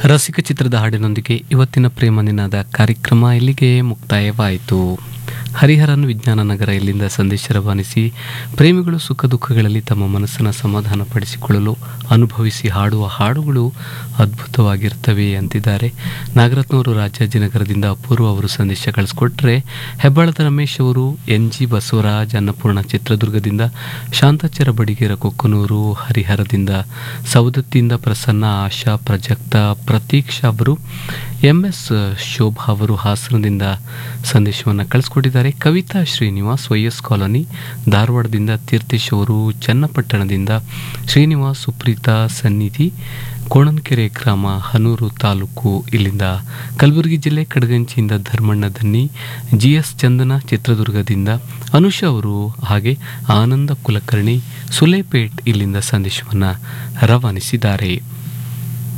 ರಸಿಕ ಚಿತ್ರದ ಹಾಡಿನೊಂದಿಗೆ ಇವತ್ತಿನ ಪ್ರೇಮ ನಿನಾದ ಕಾರ್ಯಕ್ರಮ ಇಲ್ಲಿಗೆ ಮುಕ್ತಾಯವಾಯಿತು ಹರಿಹರನ್ ವಿಜ್ಞಾನ ನಗರ ಇಲ್ಲಿಂದ ಸಂದೇಶ ರವಾನಿಸಿ ಪ್ರೇಮಿಗಳು ಸುಖ ದುಃಖಗಳಲ್ಲಿ ತಮ್ಮ ಮನಸ್ಸನ್ನು ಸಮಾಧಾನಪಡಿಸಿಕೊಳ್ಳಲು ಅನುಭವಿಸಿ ಹಾಡುವ ಹಾಡುಗಳು ಅದ್ಭುತವಾಗಿರ್ತವೆ ಅಂತಿದ್ದಾರೆ ನಾಗರತ್ನವರು ರಾಜಾಜಿನಗರದಿಂದ ಅಪೂರ್ವ ಅವರು ಸಂದೇಶ ಕಳಿಸ್ಕೊಟ್ರೆ ಹೆಬ್ಬಾಳದ ರಮೇಶ್ ಅವರು ಎನ್ ಜಿ ಬಸವರಾಜ್ ಅನ್ನಪೂರ್ಣ ಚಿತ್ರದುರ್ಗದಿಂದ ಶಾಂತಾಚರ ಬಡಿಗೇರ ಕೊಕ್ಕನೂರು ಹರಿಹರದಿಂದ ಸವದತ್ತಿಯಿಂದ ಪ್ರಸನ್ನ ಆಶಾ ಪ್ರಜಕ್ತ ಪ್ರತೀಕ್ಷಾ ಅವರು ಎಂ ಎಸ್ ಶೋಭಾ ಅವರು ಹಾಸನದಿಂದ ಸಂದೇಶವನ್ನು ಕಳಿಸ್ಕೊಟ್ಟಿದ್ದಾರೆ ಕವಿತಾ ಶ್ರೀನಿವಾಸ್ ವೈಎಸ್ ಕಾಲೋನಿ ಧಾರವಾಡದಿಂದ ತೀರ್ಥೇಶ್ ಅವರು ಚನ್ನಪಟ್ಟಣದಿಂದ ಶ್ರೀನಿವಾಸ್ ಸುಪ್ರೀತಾ ಸನ್ನಿಧಿ ಕೋಣನ್ಕೆರೆ ಗ್ರಾಮ ಹನೂರು ತಾಲೂಕು ಇಲ್ಲಿಂದ ಕಲಬುರಗಿ ಜಿಲ್ಲೆ ಕಡಗಂಚಿಯಿಂದ ಧರ್ಮಣ್ಣ ಧನ್ನಿ ಜಿ ಎಸ್ ಚಂದನ ಚಿತ್ರದುರ್ಗದಿಂದ ಅನುಷಾ ಅವರು ಹಾಗೆ ಆನಂದ ಕುಲಕರ್ಣಿ ಸುಲೇಪೇಟ್ ಇಲ್ಲಿಂದ ಸಂದೇಶವನ್ನು ರವಾನಿಸಿದ್ದಾರೆ